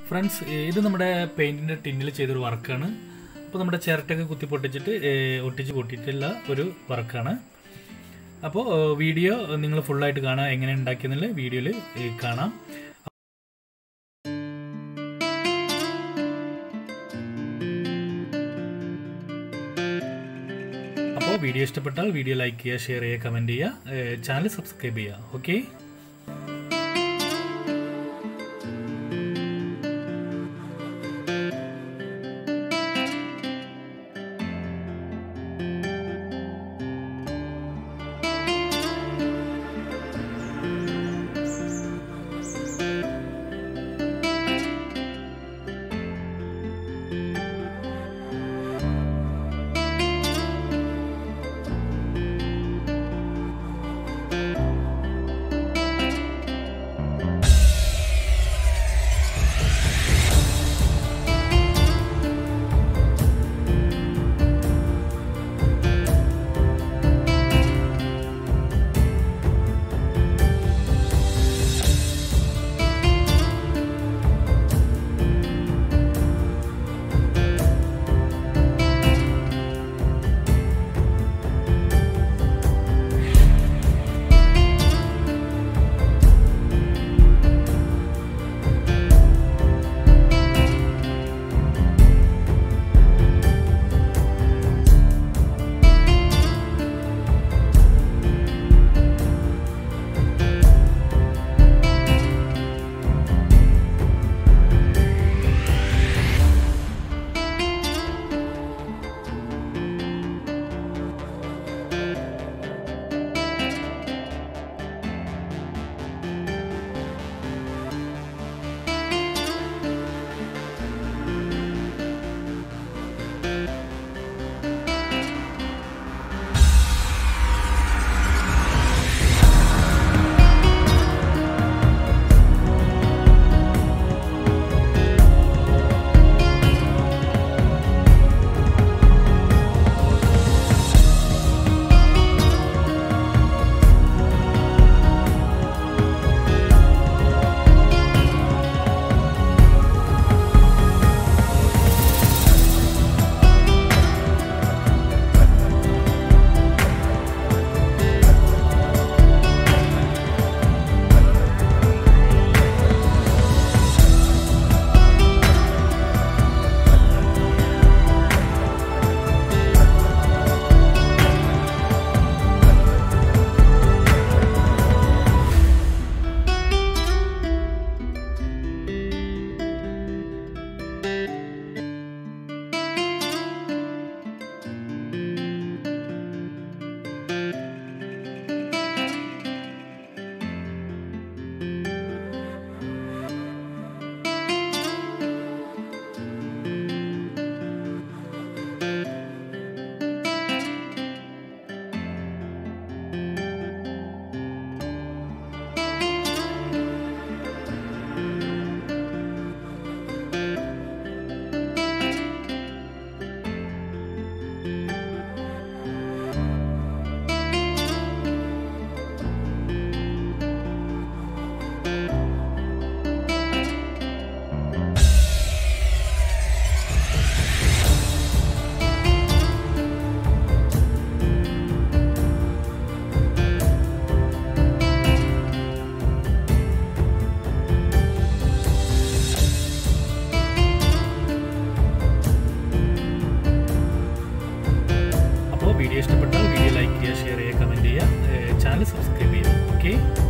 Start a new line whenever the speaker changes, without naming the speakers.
friends ഇത് നമ്മുടെ പെയിൻറ്റിൻ്റെ ടിന്നിൽ ചെയ്തൊരു വർക്കാണ് അപ്പോൾ നമ്മുടെ ചിരട്ടൊക്കെ കുത്തി പൊട്ടിച്ചിട്ട് ഏഹ്, ഒട്ടിച്ച് പൊട്ടിയിട്ടുള്ള ഒരു വർക്കാണ് അപ്പോൾ വീഡിയോ നിങ്ങൾ ഫുള്ളായിട്ട് കാണാം എങ്ങനെ ഉണ്ടാക്കിയെന്നുള്ള വീഡിയോയിൽ കാണാം അപ്പോൾ വീഡിയോ ഇഷ്ടപ്പെട്ടാൽ വീഡിയോ ലൈക്ക് ചെയ്യുക ഷെയർ ചെയ്യുക കമൻറ്റ് ചെയ്യുക ചാനൽ സബ്സ്ക്രൈബ് ചെയ്യുക ഓക്കെ അപ്പോൾ വീഡിയോ ഇഷ്ടപ്പെട്ടാൽ വീഡിയോ ലൈക്ക് ചെയ്യുക ഷെയർ ചെയ്യുക കമൻറ്റ് ചെയ്യുക ചാനൽ സബ്സ്ക്രൈബ് ചെയ്യുക ഓക്കെ